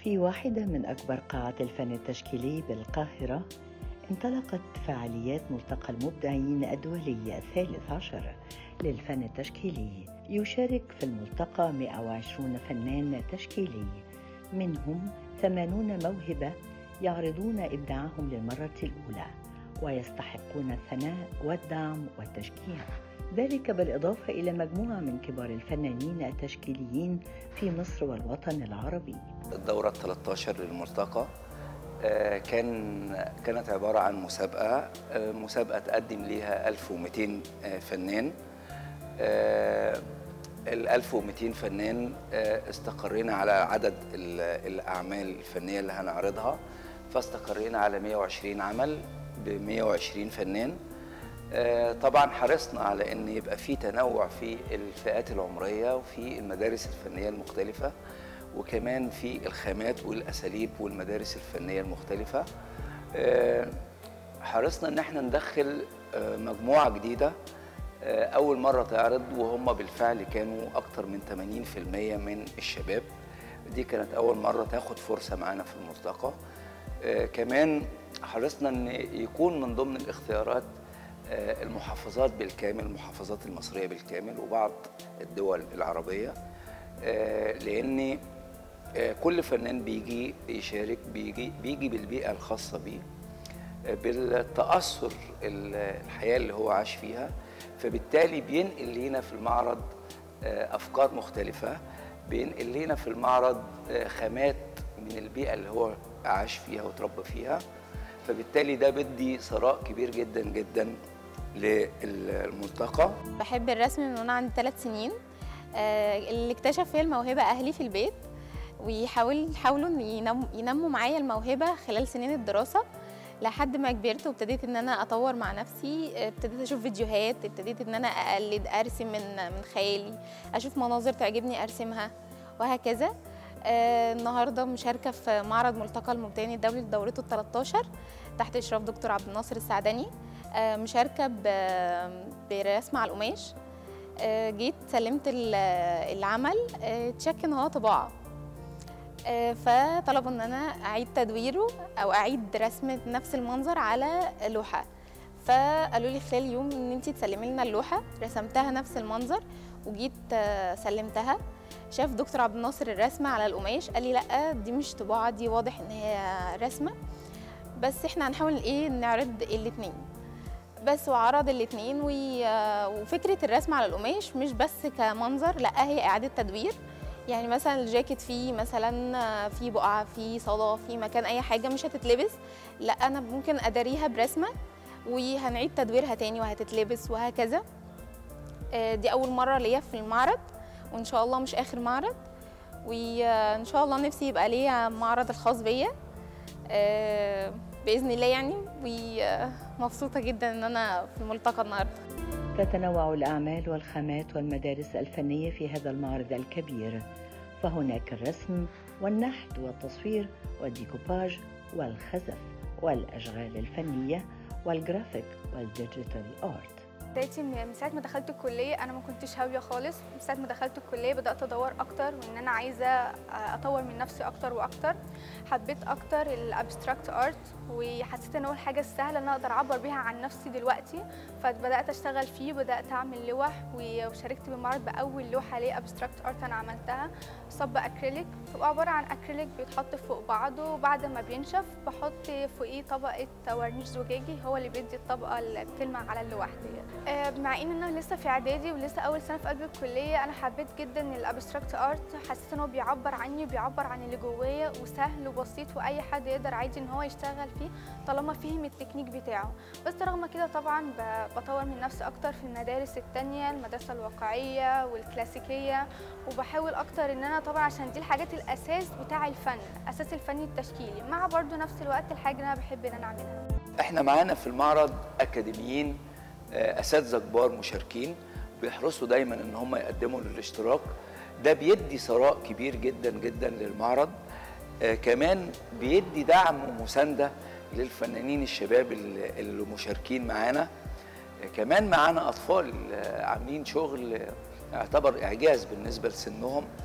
في واحدة من أكبر قاعات الفن التشكيلي بالقاهرة انطلقت فعاليات ملتقى المبدعين الدولي الثالث عشر للفن التشكيلي يشارك في الملتقى 120 فنان تشكيلي منهم 80 موهبة يعرضون إبداعهم للمرة الأولى ويستحقون الثناء والدعم والتشجيع ذلك بالإضافة إلى مجموعة من كبار الفنانين التشكيليين في مصر والوطن العربي الدورة 13 للملتقى آه، كان كانت عبارة عن مسابقة آه، مسابقة تقدم ليها 1200 آه، فنان ال 1200 فنان استقرينا على عدد الأعمال الفنية اللي هنعرضها فاستقرينا على 120 عمل ب 120 فنان طبعا حرصنا على ان يبقى في تنوع في الفئات العمريه وفي المدارس الفنيه المختلفه وكمان في الخامات والاساليب والمدارس الفنيه المختلفه حرصنا ان احنا ندخل مجموعه جديده اول مره تعرض وهم بالفعل كانوا اكتر من 80% من الشباب دي كانت اول مره تاخد فرصه معانا في الملتقى كمان حرصنا ان يكون من ضمن الاختيارات المحافظات بالكامل المحافظات المصريه بالكامل وبعض الدول العربيه لان كل فنان بيجي يشارك بيجي بيجي بالبيئه الخاصه بيه بالتاثر الحياه اللي هو عاش فيها فبالتالي بينقل لنا في المعرض افكار مختلفه بينقل لنا في المعرض خامات من البيئه اللي هو عاش فيها وتربى فيها فبالتالي ده بدي ثراء كبير جدا جدا للملتقى بحب الرسم من وانا عندي ثلاث سنين اللي اكتشف فيها الموهبه اهلي في البيت ويحاول حاولوا ان ينموا, ينموا معايا الموهبه خلال سنين الدراسه لحد ما كبرت وابتديت ان انا اطور مع نفسي ابتديت اشوف فيديوهات ابتديت ان انا اقلد ارسم من من خيالي اشوف مناظر تعجبني ارسمها وهكذا آه النهارده مشاركه في معرض ملتقى المبتدئين الدولي لدورته ال 13 تحت اشراف دكتور عبد الناصر السعدني آه مشاركه برسم على القماش آه جيت سلمت العمل تشك ان هو طباعه فطلبوا ان انا اعيد تدويره او اعيد رسم نفس المنظر على لوحه فقالوا لي خلال يوم ان انت تسلمي لنا اللوحه رسمتها نفس المنظر وجيت سلمتها شاف دكتور عبد الناصر الرسمه على القماش قال لي لا دي مش طباعه دي واضح ان هي رسمه بس احنا هنحاول ايه نعرض الاثنين بس وعرض الاثنين وفكره الرسم على القماش مش بس كمنظر لا هي اعاده تدوير يعني مثلا الجاكيت فيه مثلا في بقعه في صدى في مكان اي حاجه مش هتتلبس لا انا ممكن اداريها برسمه وهنعيد تدويرها تاني وهتتلبس وهكذا دي اول مره ليا في المعرض وان شاء الله مش اخر معرض وان شاء الله نفسي يبقى ليا معرض الخاص بيا باذن الله يعني ومبسوطه جدا ان انا في الملتقى النهارده تتنوع الأعمال والخامات والمدارس الفنية في هذا المعرض الكبير فهناك الرسم والنحت والتصوير والديكوباج والخزف والأشغال الفنية والجرافيك والديجيتال آرت بدايتي من ساعه ما دخلت الكليه انا ما كنتش هاويه خالص من ساعه ما دخلت الكليه بدات ادور اكتر وان انا عايزه اطور من نفسي اكتر واكتر حبيت اكتر الابستراكت ارت وحسيت ان هو الحاجه السهله ان انا اقدر اعبر بيها عن نفسي دلوقتي فبدات اشتغل فيه بدات اعمل لوح وشاركت بمعرض باول لوحه ليه ابستراكت ارت انا عملتها صب اكريليك بتبقى عباره عن اكريليك بيتحط فوق بعضه وبعد ما بينشف بحط فوقيه طبقه ورنيش زجاجي هو اللي بيدي الطبقه اللي بتلمع على اللوح دي مع ان انا لسه في اعدادي ولسه اول سنه في قلب الكليه انا حبيت جدا الابستراكت ارت حسيت ان هو بيعبر عني وبيعبر عن اللي جوايا وسهل وبسيط واي حد يقدر عادي ان هو يشتغل فيه طالما فهم التكنيك بتاعه بس رغم كده طبعا بطور من نفسي اكتر في المدارس التانية المدرسه الواقعيه والكلاسيكيه وبحاول اكتر ان انا طبعا عشان دي الحاجات الاساس بتاع الفن اساس الفن التشكيلي مع برضو نفس الوقت الحاجه اللي انا بحب ان انا اعملها احنا معانا في المعرض اكاديميين اساتذه كبار مشاركين بيحرصوا دايما ان هم يقدموا للاشتراك ده بيدي ثراء كبير جدا جدا للمعرض آه كمان بيدي دعم ومسانده للفنانين الشباب اللي مشاركين معانا آه كمان معانا اطفال آه عاملين شغل يعتبر اعجاز بالنسبه لسنهم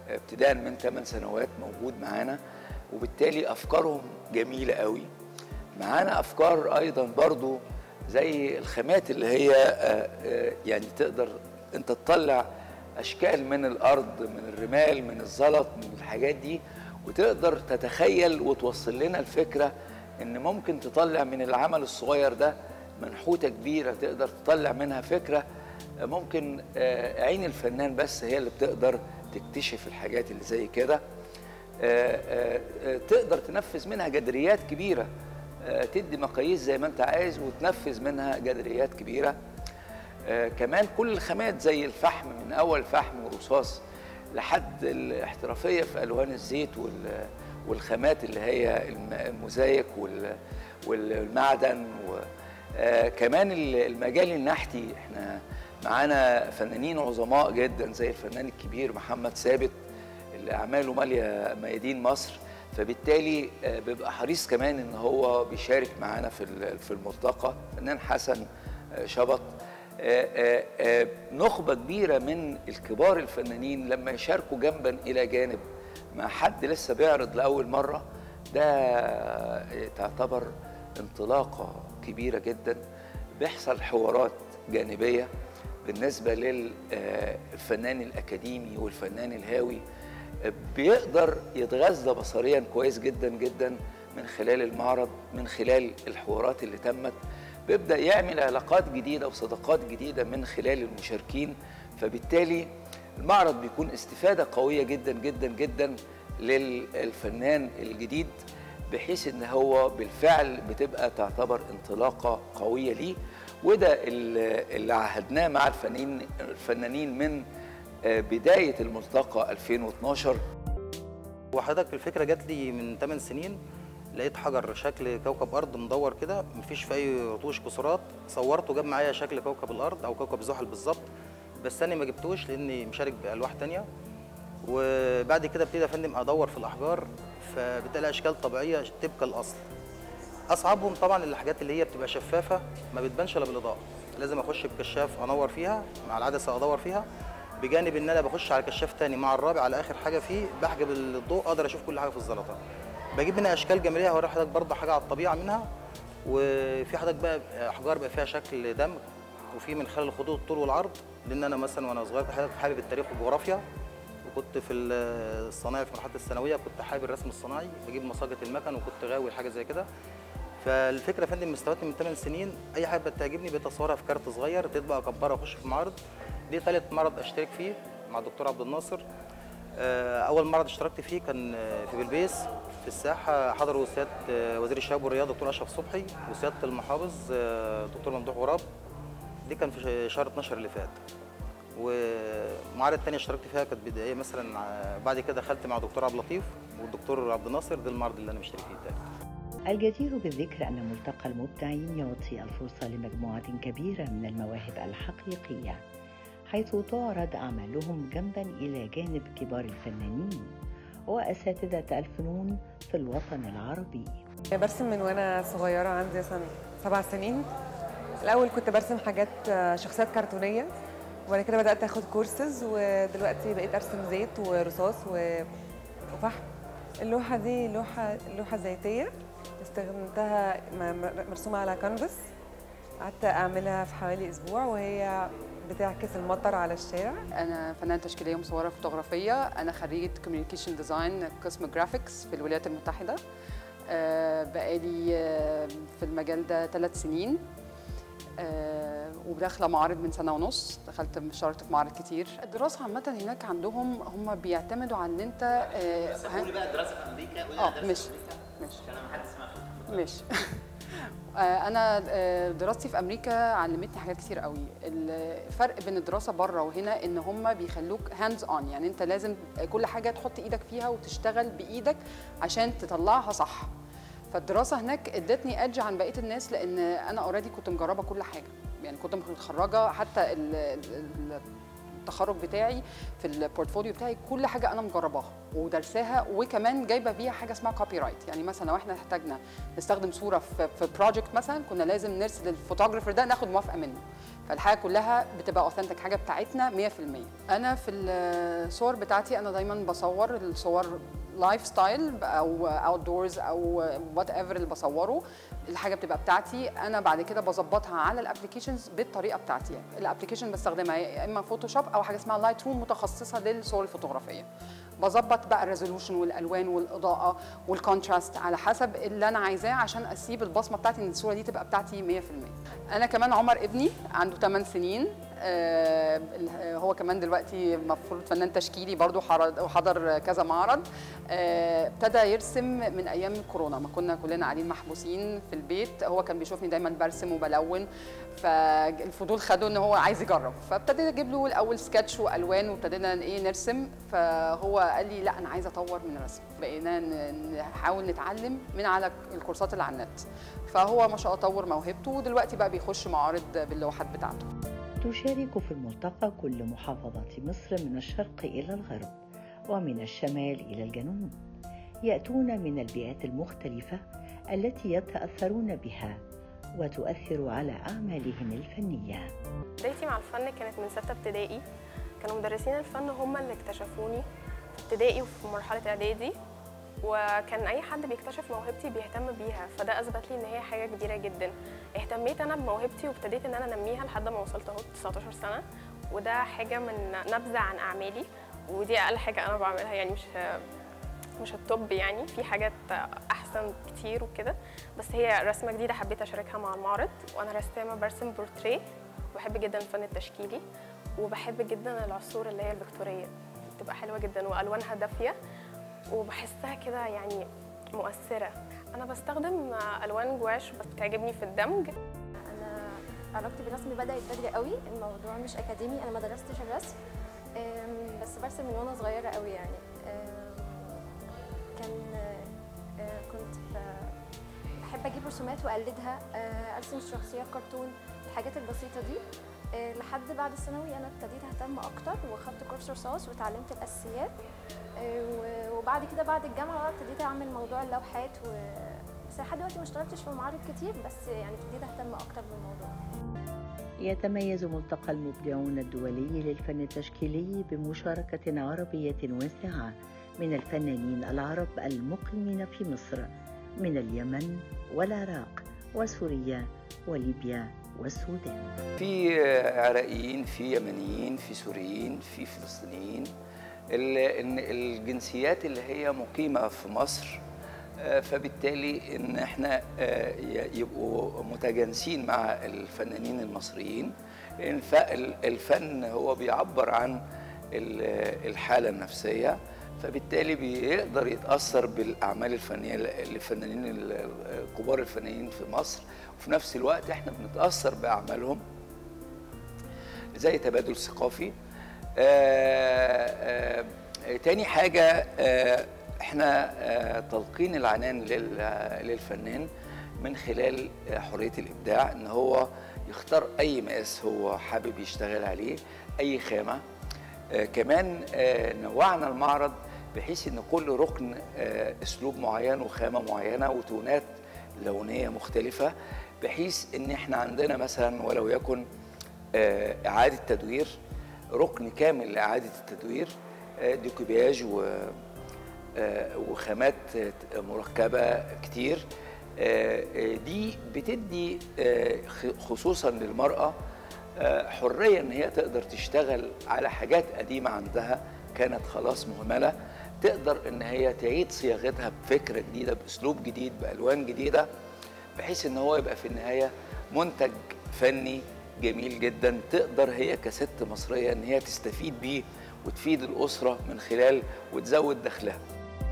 ابتداء من 8 سنوات موجود معانا وبالتالي افكارهم جميله قوي معانا افكار ايضا برضو زي الخامات اللي هي آه، آه، يعني تقدر انت تطلع اشكال من الارض من الرمال من الزلط من الحاجات دي وتقدر تتخيل وتوصل لنا الفكره ان ممكن تطلع من العمل الصغير ده منحوته كبيره تقدر تطلع منها فكره آه، ممكن آه، عين الفنان بس هي اللي بتقدر تكتشف الحاجات اللي زي كده آه، آه، آه، تقدر تنفذ منها جدريات كبيره آه، تدي مقاييس زي ما انت عايز وتنفذ منها جدريات كبيره آه، كمان كل الخامات زي الفحم من اول فحم ورصاص لحد الاحترافيه في الوان الزيت وال- والخامات اللي هي الم- الموزايك وال- والمعدن وكمان المجال النحتي احنا معانا فنانين عظماء جدا زي الفنان الكبير محمد ثابت اللي اعماله ماليه ميادين مصر فبالتالي آه، بيبقى حريص كمان ان هو بيشارك معانا في ال- في الملتقى فنان حسن آه، شبط آه، آه، آه، نخبه كبيره من الكبار الفنانين لما يشاركوا جنبا الى جانب مع حد لسه بيعرض لاول مره ده آه، تعتبر انطلاقه كبيره جدا بيحصل حوارات جانبيه بالنسبه للفنان الاكاديمي والفنان الهاوي بيقدر يتغذى بصريا كويس جدا جدا من خلال المعرض من خلال الحوارات اللي تمت بيبدا يعمل علاقات جديده وصداقات جديده من خلال المشاركين فبالتالي المعرض بيكون استفاده قويه جدا جدا جدا للفنان الجديد بحيث ان هو بالفعل بتبقى تعتبر انطلاقه قويه ليه وده اللي اللي عهدناه مع الفنانين الفنانين من آه، بدايه الملتقى 2012 وحضرتك الفكره جات لي من 8 سنين لقيت حجر شكل كوكب ارض مدور كده مفيش فيه اي رطوش كسرات صورته جاب معايا شكل كوكب الارض او كوكب زحل بالظبط بس انا ما جبتوش لاني مشارك بالواح تانية وبعد كده ابتدي يا فندم ادور في الاحجار فبتلاقي اشكال طبيعيه تبقى الاصل اصعبهم طبعا الحاجات اللي هي بتبقى شفافه ما بتبانش الا بالاضاءه لازم اخش بكشاف انور فيها مع العدسه ادور فيها بجانب ان انا بخش على كشاف تاني مع الرابع على اخر حاجه فيه بحجب الضوء اقدر اشوف كل حاجه في الزلطه بجيب منها اشكال جماليه هوري حضرتك برضه حاجه على الطبيعه منها وفي حضرتك بقى احجار بقى فيها شكل دمج وفي من خلال الخطوط الطول والعرض لان انا مثلا وانا صغير كنت حضرتك حابب التاريخ والجغرافيا وكنت في الصنايع في مرحله الثانويه كنت حابب الرسم الصناعي بجيب مصاجه المكن وكنت غاوي حاجه زي كده فالفكره يا فندم استوتني من 8 سنين اي حاجه بتعجبني بتصورها في كارت صغير تطبع اكبرها واخش في معرض دي ثالث معرض اشترك فيه مع الدكتور عبد الناصر آه، اول معرض اشتركت فيه كان آه، في بلبيس في الساحه حضروا سياده آه، وزير الشباب والرياضه دكتور اشرف صبحي وسياده المحافظ آه، دكتور ممدوح غراب دي كان في شهر 12 اللي فات ومعارض تانية اشتركت فيها كانت بدائيه مثلا آه، بعد كده دخلت مع دكتور عبد اللطيف والدكتور عبد الناصر ده المعرض اللي انا مشترك فيه التالت الجدير بالذكر أن ملتقى المبدعين يعطي الفرصة لمجموعة كبيرة من المواهب الحقيقية حيث تعرض أعمالهم جنبا إلى جانب كبار الفنانين وأساتذة الفنون في الوطن العربي برسم من وانا صغيره عندي مثلا سبع سنين الاول كنت برسم حاجات آه، شخصيات كرتونيه وبعد كده بدات اخد كورسز ودلوقتي بقيت ارسم زيت ورصاص و- وفحم اللوحه دي لوحه لوحه زيتيه استخدمتها م- م- مرسومه على كانفاس قعدت اعملها في حوالي اسبوع وهي بتعكس المطر على الشارع أنا فنانة تشكيلية مصورة فوتوغرافية أنا خريجة كوميونيكيشن ديزاين قسم جرافيكس في الولايات المتحدة آه، بقالي آه، في المجال ده ثلاث سنين آه، وداخلة معارض من سنة ونص دخلت اشتركت في معارض كتير الدراسة عامة هناك عندهم هم بيعتمدوا على ان انت آه، هن- بقى الدراسه في امريكا قولي اه أنا مش درست في أمريكا. مش عشان انا ما حد سمع ماشي آه، انا آه، دراستي في امريكا علمتني حاجات كتير قوي الفرق بين الدراسه بره وهنا ان هم بيخلوك هاندز اون يعني انت لازم كل حاجه تحط ايدك فيها وتشتغل بايدك عشان تطلعها صح فالدراسه هناك ادتني ادج عن بقيه الناس لان انا اوريدي كنت مجربه كل حاجه يعني كنت متخرجه حتى ال- ال- التخرج بتاعي في البورتفوليو بتاعي كل حاجه انا مجرباها ودرساها وكمان جايبه بيها حاجه اسمها كوبي رايت يعني مثلا لو احنا احتاجنا نستخدم صوره في في بروجكت مثلا كنا لازم نرسل الفوتوغرافر ده ناخد موافقه منه فالحاجه كلها بتبقى اوثنتك حاجه بتاعتنا 100% انا في الصور بتاعتي انا دايما بصور الصور لايف ستايل او اوت دورز او وات ايفر اللي بصوره الحاجه بتبقى بتاعتي انا بعد كده بظبطها على الابلكيشنز بالطريقه بتاعتي الابلكيشن بستخدمها يا اما فوتوشوب او حاجه اسمها لايت روم متخصصه للصور الفوتوغرافيه بظبط بقى الريزولوشن والالوان والاضاءه والكونتراست على حسب اللي انا عايزاه عشان اسيب البصمه بتاعتي ان الصوره دي تبقى بتاعتي 100% انا كمان عمر ابني عنده 8 سنين آه، هو كمان دلوقتي المفروض فنان تشكيلي برضو حر- وحضر كذا معرض آه، ابتدى يرسم من ايام الكورونا ما كنا كلنا قاعدين محبوسين في البيت هو كان بيشوفني دايما برسم وبلون فالفضول خده ان هو عايز يجرب فابتديت اجيب له الاول سكتش والوان وابتدينا ايه نرسم فهو قال لي لا انا عايزه اطور من الرسم بقينا ن- نحاول نتعلم من على الكورسات اللي على النت فهو ما شاء الله طور موهبته ودلوقتي بقى بيخش معارض باللوحات بتاعته تشارك في الملتقى كل محافظات مصر من الشرق إلى الغرب ومن الشمال إلى الجنوب يأتون من البيئات المختلفة التي يتأثرون بها وتؤثر على أعمالهم الفنية بدايتي مع الفن كانت من ستة ابتدائي كانوا مدرسين الفن هم اللي اكتشفوني في ابتدائي وفي مرحلة إعدادي وكان أي حد بيكتشف موهبتي بيهتم بيها فده أثبت لي إن هي حاجة كبيرة جدا اهتميت أنا بموهبتي وابتديت إن أنا أنميها لحد ما وصلت أهو 19 سنة وده حاجة من نبذة عن أعمالي ودي أقل حاجة أنا بعملها يعني مش مش التوب يعني في حاجات احسن كتير وكده بس هي رسمه جديده حبيت اشاركها مع المعرض وانا رسامه برسم بورتريه وبحب جدا الفن التشكيلي وبحب جدا العصور اللي هي الفيكتوريه بتبقى حلوه جدا والوانها دافيه وبحسها كده يعني مؤثره انا بستخدم الوان جواش بس بتعجبني في الدمج انا علاقتي بالرسم بدات بدري قوي الموضوع مش اكاديمي انا ما درستش الرسم أم، بس برسم من وانا صغيره قوي يعني أم، كان أه، كنت ب- بحب اجيب رسومات واقلدها أه، ارسم شخصيات كرتون الحاجات البسيطه دي أه، لحد بعد الثانوي انا ابتديت اهتم اكتر واخدت كورس رصاص وتعلمت الاساسيات أه، و- وبعد كده بعد الجامعه بقى ابتديت اعمل موضوع اللوحات و... بس لحد دلوقتي ما اشتغلتش في معارض كتير بس يعني ابتديت اهتم اكتر بالموضوع يتميز ملتقى المبدعون الدولي للفن التشكيلي بمشاركة عربية واسعة من الفنانين العرب المقيمين في مصر من اليمن والعراق وسوريا وليبيا والسودان في عراقيين في يمنيين في سوريين في فلسطينيين ال- إن الجنسيات اللي هي مقيمة في مصر آه، فبالتالي ان احنا آه، ي- يبقوا متجانسين مع الفنانين المصريين لان ف- ال- الفن هو بيعبر عن ال- الحالة النفسية فبالتالي بيقدر يتأثر بالأعمال الفنية للفنانين ال- كبار الفنانين في مصر وفي نفس الوقت احنا بنتأثر بأعمالهم زي تبادل ثقافي آه، آه، تاني حاجة آه، احنا آه، تلقين العنان لل- للفنان من خلال آه، حرية الإبداع إن هو يختار أي مقاس هو حابب يشتغل عليه أي خامة آه، كمان آه، نوعنا المعرض بحيث ان كل ركن آه، اسلوب معين وخامه معينه وتونات لونيه مختلفه بحيث ان احنا عندنا مثلا ولو يكن آه، اعاده تدوير ركن كامل لاعاده التدوير آه، ديكوبياج و آه، وخامات آه، مركبه كتير آه، آه، دي بتدي آه، خ- خصوصا للمراه آه، حريه ان هي تقدر تشتغل على حاجات قديمه عندها كانت خلاص مهمله تقدر ان هي تعيد صياغتها بفكره جديده باسلوب جديد بالوان جديده بحيث ان هو يبقى في النهايه منتج فني جميل جدا تقدر هي كست مصريه ان هي تستفيد بيه وتفيد الاسره من خلال وتزود دخلها